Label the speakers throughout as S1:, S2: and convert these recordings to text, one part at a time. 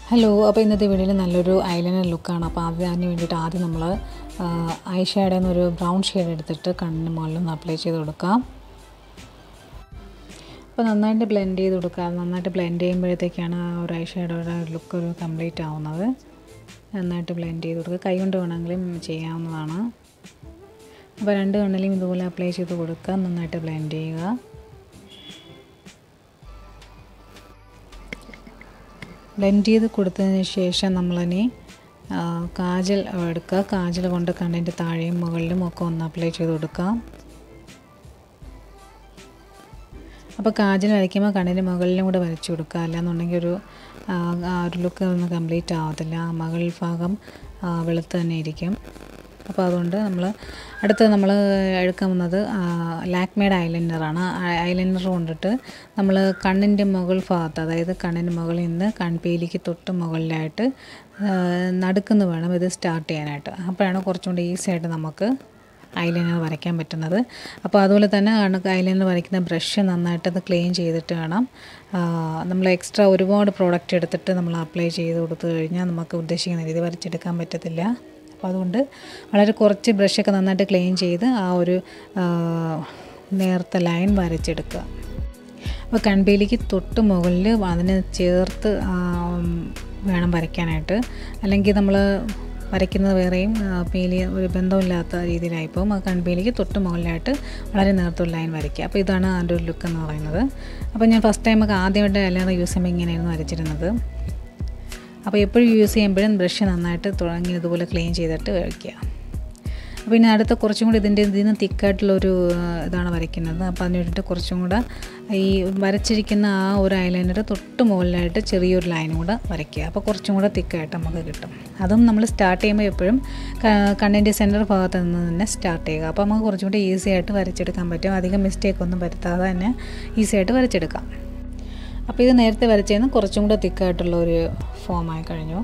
S1: hello അപ്പോൾ ഇന്നത്തെ വീഡിയോയിൽ നല്ലൊരു ഐലൈനർ ലുക്കാണ് അപ്പോൾ ആദ്യം അതിന് വേണ്ടിയിട്ട് ആദ്യം നമ്മൾ ഐ ഷാഡിൽ നിന്നൊരു ബ്രൗൺ ഷെയ്ഡ് എടുത്തിട്ട് കണ്ണിന് മുകളിൽ ഒന്ന് അപ്ലൈ ചെയ്ത് കൊടുക്കാം അപ്പോൾ നന്നായിട്ട് ബ്ലെൻഡ് ചെയ്ത് കൊടുക്കുക നന്നായിട്ട് ബ്ലെൻഡ് ചെയ്യുമ്പോഴത്തേക്കാണ് ആ ഒരു ഐ ഷാഡോയുടെ ലുക്ക് ഒരു കംപ്ലീറ്റ് ആവുന്നത് നന്നായിട്ട് ബ്ലെൻഡ് ചെയ്ത് കൊടുക്കുക കൈ കൊണ്ട് വേണമെങ്കിലും ചെയ്യാവുന്നതാണ് അപ്പോൾ രണ്ട് കണ്ണിലും ഇതുപോലെ അപ്ലൈ ചെയ്ത് കൊടുക്കുക നന്നായിട്ട് ബ്ലെൻഡ് ചെയ്യുക ബ്ലെൻഡ് ചെയ്ത് കൊടുത്തതിന് ശേഷം നമ്മളിനി കാജൽ എടുക്കുക കാജൽ കൊണ്ട് കണ്ണിൻ്റെ താഴെയും മുകളിലും ഒക്കെ ഒന്ന് അപ്ലൈ ചെയ്ത് കൊടുക്കാം അപ്പോൾ കാജൽ വരയ്ക്കുമ്പോൾ കണ്ണിൻ്റെ മുകളിലും കൂടെ വരച്ചു കൊടുക്കുക അല്ലാന്നുണ്ടെങ്കിൽ ഒരു ആ ഒരു ലുക്ക് ഒന്ന് കംപ്ലീറ്റ് ആവത്തില്ല ആ മുകൾ ഭാഗം വെളുത്ത് തന്നെ ഇരിക്കും അപ്പോൾ അതുകൊണ്ട് നമ്മൾ അടുത്ത് നമ്മൾ എടുക്കാൻ വന്നത് ലാക്മേഡ് ഐലൈനറാണ് ഐലൈനർ കൊണ്ടിട്ട് നമ്മൾ കണ്ണിൻ്റെ മുകൾ ഭാഗത്ത് അതായത് കണ്ണിൻ്റെ മുകളിൽ നിന്ന് കൺപീലിക്ക് തൊട്ട് മുകളിലായിട്ട് നടുക്കുന്ന് വേണം ഇത് സ്റ്റാർട്ട് ചെയ്യാനായിട്ട് അപ്പോഴാണ് കുറച്ചും കൂടി ഈസി ആയിട്ട് നമുക്ക് ഐലൈനർ വരയ്ക്കാൻ പറ്റുന്നത് അപ്പോൾ അതുപോലെ തന്നെ ഐലൈനർ വരയ്ക്കുന്ന ബ്രഷ് നന്നായിട്ട് അത് ക്ലീൻ ചെയ്തിട്ട് വേണം നമ്മൾ എക്സ്ട്രാ ഒരുപാട് പ്രോഡക്റ്റ് എടുത്തിട്ട് നമ്മൾ അപ്ലൈ ചെയ്ത് കൊടുത്തു കഴിഞ്ഞാൽ നമുക്ക് ഉദ്ദേശിക്കുന്ന രീതി വരച്ചെടുക്കാൻ പറ്റത്തില്ല അപ്പോൾ അതുകൊണ്ട് വളരെ കുറച്ച് ബ്രഷൊക്കെ നന്നായിട്ട് ക്ലീൻ ചെയ്ത് ആ ഒരു നേർത്ത ലൈൻ വരച്ചെടുക്കുക അപ്പോൾ കൺപീലിക്ക് തൊട്ട് മുകളിൽ അതിന് ചേർത്ത് വേണം വരയ്ക്കാനായിട്ട് അല്ലെങ്കിൽ നമ്മൾ വരയ്ക്കുന്നത് വേറെയും പീലി ഒരു ബന്ധമില്ലാത്ത രീതിയിലായിപ്പോൾ ആ കൺപീലിക്ക് തൊട്ട് മുകളിലായിട്ട് വളരെ നേർത്തൊരു ലൈൻ വരയ്ക്കുക അപ്പോൾ ഇതാണ് അതിൻ്റെ ഒരു ലുക്ക് എന്ന് പറയുന്നത് അപ്പോൾ ഞാൻ ഫസ്റ്റ് ടൈം ഒക്കെ ആദ്യമായിട്ട് അല്ലാതെ യൂസ് ചെയ്യുമ്പോൾ ഇങ്ങനെയായിരുന്നു വരച്ചിരുന്നത് അപ്പോൾ എപ്പോഴും യൂസ് ചെയ്യുമ്പോഴും ബ്രഷ് നന്നായിട്ട് തുടങ്ങി ഇതുപോലെ ക്ലീൻ ചെയ്തിട്ട് വയ്ക്കുക അപ്പോൾ ഇനി അടുത്ത കുറച്ചും കൂടി ഇതിൻ്റെ ഇതിൽ നിന്ന് തിക്കായിട്ടുള്ളൊരു ഇതാണ് വരയ്ക്കുന്നത് അപ്പോൾ അതിന് വേണ്ടിയിട്ട് കുറച്ചും കൂടെ ഈ വരച്ചിരിക്കുന്ന ആ ഒരു ഐലൈനർ തൊട്ട് മുകളിലായിട്ട് ചെറിയൊരു ലൈനും കൂടെ വരയ്ക്കുക അപ്പോൾ കുറച്ചും കൂടെ തിക്കായിട്ട് നമുക്ക് കിട്ടും അതും നമ്മൾ സ്റ്റാർട്ട് ചെയ്യുമ്പോൾ എപ്പോഴും കണ്ണിൻ്റെ സെൻറ്റർ ഭാഗത്ത് നിന്ന് തന്നെ സ്റ്റാർട്ട് ചെയ്യുക അപ്പോൾ നമുക്ക് കുറച്ചും കൂടി ഈസി ആയിട്ട് വരച്ചെടുക്കാൻ പറ്റും അധികം മിസ്റ്റേക്ക് ഒന്നും വരുത്താതെ തന്നെ ഈസി ആയിട്ട് വരച്ചെടുക്കാം അപ്പോൾ ഇത് നേരത്തെ വരച്ചതിന് കുറച്ചും കൂടെ തിക്കായിട്ടുള്ള ഒരു ഫോമായി കഴിഞ്ഞു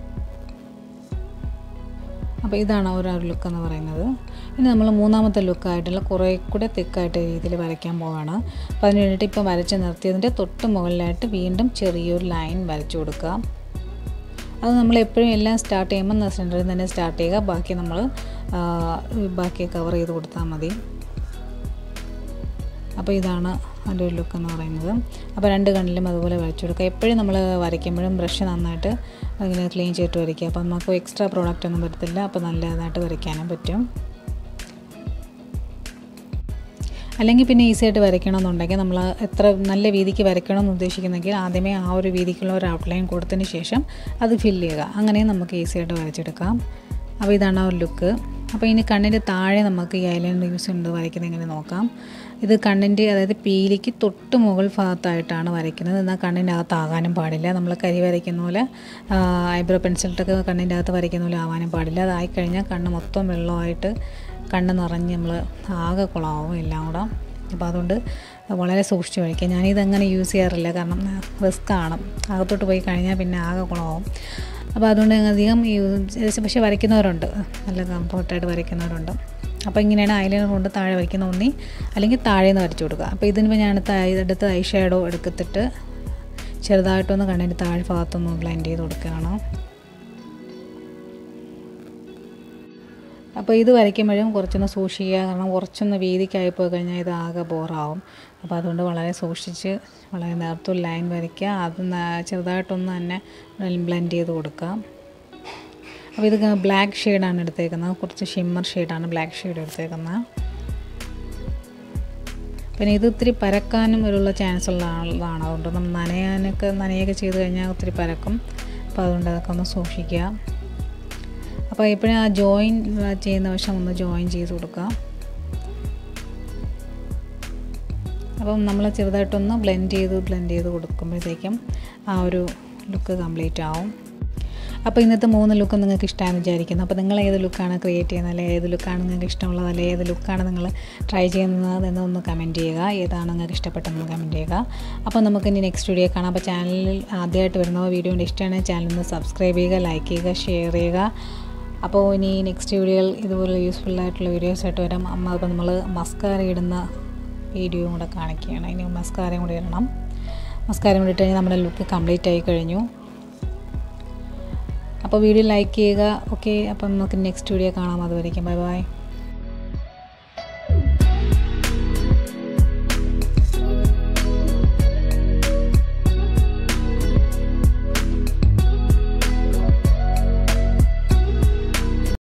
S1: അപ്പോൾ ഇതാണ് ഒരു ലുക്ക് എന്ന് പറയുന്നത് ഇനി നമ്മൾ മൂന്നാമത്തെ ലുക്കായിട്ടുള്ള കുറേ കൂടെ തിക്കായിട്ട് രീതിയിൽ വരയ്ക്കാൻ പോവുകയാണ് അപ്പോൾ അതിന് വേണ്ടിയിട്ട് ഇപ്പോൾ വരച്ച് നിർത്തിയതിൻ്റെ തൊട്ട് മുകളിലായിട്ട് വീണ്ടും ചെറിയൊരു ലൈൻ വരച്ചു കൊടുക്കുക അത് നമ്മൾ എപ്പോഴും എല്ലാം സ്റ്റാർട്ട് ചെയ്യുമ്പോൾ സെൻറ്ററിൽ തന്നെ സ്റ്റാർട്ട് ചെയ്യുക ബാക്കി നമ്മൾ ബാക്കി കവർ ചെയ്ത് കൊടുത്താൽ മതി അപ്പോൾ ഇതാണ് അതിൻ്റെ ഒരു ലുക്ക് എന്ന് പറയുന്നത് അപ്പോൾ രണ്ട് കണ്ണിലും അതുപോലെ വരച്ചു കൊടുക്കുക എപ്പോഴും നമ്മൾ വരയ്ക്കുമ്പോഴും ബ്രഷ് നന്നായിട്ട് ഇങ്ങനെ ക്ലീൻ ചെയ്തിട്ട് വരയ്ക്കുക അപ്പോൾ നമുക്ക് എക്സ്ട്രാ പ്രോഡക്റ്റ് ഒന്നും വരത്തില്ല അപ്പോൾ നല്ലതായിട്ട് വരയ്ക്കാനും പറ്റും അല്ലെങ്കിൽ പിന്നെ ഈസി ആയിട്ട് വരയ്ക്കണമെന്നുണ്ടെങ്കിൽ നമ്മൾ എത്ര നല്ല വീതിക്ക് വരയ്ക്കണമെന്ന് ഉദ്ദേശിക്കുന്നെങ്കിൽ ആദ്യമേ ആ ഒരു വീതിക്കുള്ള ഒരു ഔട്ട്ലൈൻ കൊടുത്തതിന് ശേഷം അത് ഫില്ല് ചെയ്യുക അങ്ങനെയും നമുക്ക് ഈസി ആയിട്ട് വരച്ചെടുക്കാം അപ്പോൾ ഇതാണ് ആ ഒരു ലുക്ക് അപ്പോൾ ഇനി കണ്ണിൻ്റെ താഴെ നമുക്ക് ഈ ഐലൈനർ യൂസ് ഉണ്ട് വരയ്ക്കുന്നത് എങ്ങനെ നോക്കാം ഇത് കണ്ണിൻ്റെ അതായത് പീലിക്ക് തൊട്ട് മുകൾ ഭാഗത്തായിട്ടാണ് വരയ്ക്കുന്നത് എന്നാൽ കണ്ണിൻ്റെ അകത്താകാനും പാടില്ല നമ്മൾ കരി വരയ്ക്കുന്ന പോലെ ഐബ്രോ പെൻസിലിട്ടൊക്കെ കണ്ണിൻ്റെ അകത്ത് വരയ്ക്കുന്ന പോലെ ആവാനും പാടില്ല അതായി കഴിഞ്ഞാൽ കണ്ണ് മൊത്തം വെള്ളമായിട്ട് കണ്ണ് നിറഞ്ഞ് നമ്മൾ ആകെ കുളമാവും എല്ലാം കൂടെ അപ്പോൾ അതുകൊണ്ട് വളരെ സൂക്ഷിച്ച് വരയ്ക്കുക ഞാനിതങ്ങനെ യൂസ് ചെയ്യാറില്ല കാരണം റിസ്ക് ആണ് അകത്തോട്ട് പോയി കഴിഞ്ഞാൽ പിന്നെ ആകെ കുളമാവും അപ്പോൾ അതുകൊണ്ട് അധികം യൂസ് പക്ഷേ വരയ്ക്കുന്നവരുണ്ട് നല്ല കംഫർട്ടായിട്ട് വരയ്ക്കുന്നവരുണ്ട് അപ്പോൾ ഇങ്ങനെയാണ് ഐലൈനർ കൊണ്ട് താഴെ വരയ്ക്കുന്ന ഒന്നി അല്ലെങ്കിൽ താഴെ നിന്ന് വരച്ചു കൊടുക്കുക അപ്പോൾ ഇതിന് ഞാൻ അടുത്ത് ഐ ഷാഡോ എടുത്തിട്ട് ചെറുതായിട്ടൊന്ന് കണ്ണിൻ്റെ താഴെ ഭാഗത്തൊന്ന് ബ്ലെൻഡ് ചെയ്ത് കൊടുക്കുകയാണ് അപ്പോൾ ഇത് വരയ്ക്കുമ്പോഴും കുറച്ചൊന്ന് സൂക്ഷിക്കുക കാരണം കുറച്ചൊന്ന് വീതിക്കായി പോയി കഴിഞ്ഞാൽ ഇത് ആകെ ബോറാവും അപ്പോൾ അതുകൊണ്ട് വളരെ സൂക്ഷിച്ച് വളരെ നേർത്തൊരു ലൈൻ വരയ്ക്കുക അത് ചെറുതായിട്ടൊന്ന് തന്നെ ബ്ലെൻഡ് ചെയ്ത് കൊടുക്കുക അപ്പോൾ ഇത് ബ്ലാക്ക് ഷെയ്ഡാണ് എടുത്തേക്കുന്നത് കുറച്ച് ഷിമ്മർ ഷെയ്ഡാണ് ബ്ലാക്ക് ഷെയ്ഡ് എടുത്തേക്കുന്നത് പിന്നെ ഇത് ഒത്തിരി പരക്കാനും ഒരുള്ള ചാൻസ് ഉള്ള ആളാണ് അതുകൊണ്ട് നമ്മൾ നനയാനൊക്കെ നനയൊക്കെ ചെയ്ത് കഴിഞ്ഞാൽ ഒത്തിരി പരക്കും അപ്പോൾ അതുകൊണ്ട് അതൊക്കെ ഒന്ന് സൂക്ഷിക്കുക അപ്പോൾ എപ്പോഴും ആ ജോയിൻ ചെയ്യുന്ന വശം ഒന്ന് ജോയിൻ ചെയ്ത് കൊടുക്കുക അപ്പം നമ്മൾ ചെറുതായിട്ടൊന്ന് ബ്ലെൻഡ് ചെയ്ത് ബ്ലെൻഡ് ചെയ്ത് കൊടുക്കുമ്പോഴത്തേക്കും ആ ഒരു ലുക്ക് കംപ്ലീറ്റ് ആവും അപ്പോൾ ഇന്നത്തെ മൂന്ന് ലുക്ക് നിങ്ങൾക്ക് ഇഷ്ടമാണെന്ന് വിചാരിക്കുന്നു അപ്പോൾ നിങ്ങൾ ഏത് ലുക്കാണ് ക്രിയേറ്റ് ചെയ്യുന്നത് അല്ലെങ്കിൽ ഏത് ലുക്കാണ് നിങ്ങൾക്ക് ഇഷ്ടമുള്ളത് അല്ലെങ്കിൽ ഏത് ലുക്കാണ് നിങ്ങൾ ട്രൈ ചെയ്യുന്നത് എന്നൊന്ന് കമൻറ്റ് ചെയ്യുക ഏതാണ് നിങ്ങൾക്ക് ഇഷ്ടപ്പെട്ടതെന്ന് കമൻറ്റ് ചെയ്യുക അപ്പോൾ നമുക്ക് ഇനി നെക്സ്റ്റ് വീഡിയോ കാണാം അപ്പോൾ ചാനലിൽ ആദ്യമായിട്ട് വരുന്ന വീഡിയോൻ്റെ ഇഷ്ടമാണ് ചാനൽ ഒന്ന് സബ്സ്ക്രൈബ് ചെയ്യുക ലൈക്ക് ചെയ്യുക ഷെയർ ചെയ്യുക അപ്പോൾ ഇനി നെക്സ്റ്റ് വീഡിയോയിൽ ഇതുപോലെ യൂസ്ഫുൾ ആയിട്ടുള്ള വീഡിയോസ് ആയിട്ട് വരാം അമ്മ അപ്പോൾ നമ്മൾ മസ്കാര ഇടുന്ന വീഡിയോയും കൂടെ കാണിക്കുകയാണ് ഇനി മസ്കാരയും കൂടി ഇടണം മസ്കാരം കൂടി ഇട്ട് കഴിഞ്ഞാൽ നമ്മുടെ ലുക്ക് കംപ്ലീറ്റ് ആയി കഴിഞ്ഞു അപ്പോൾ വീഡിയോ ലൈക്ക് ചെയ്യുക ഓക്കെ അപ്പം നമുക്ക് നെക്സ്റ്റ് വീഡിയോ കാണാം അതുവരെയ്ക്കും ബൈ ബൈ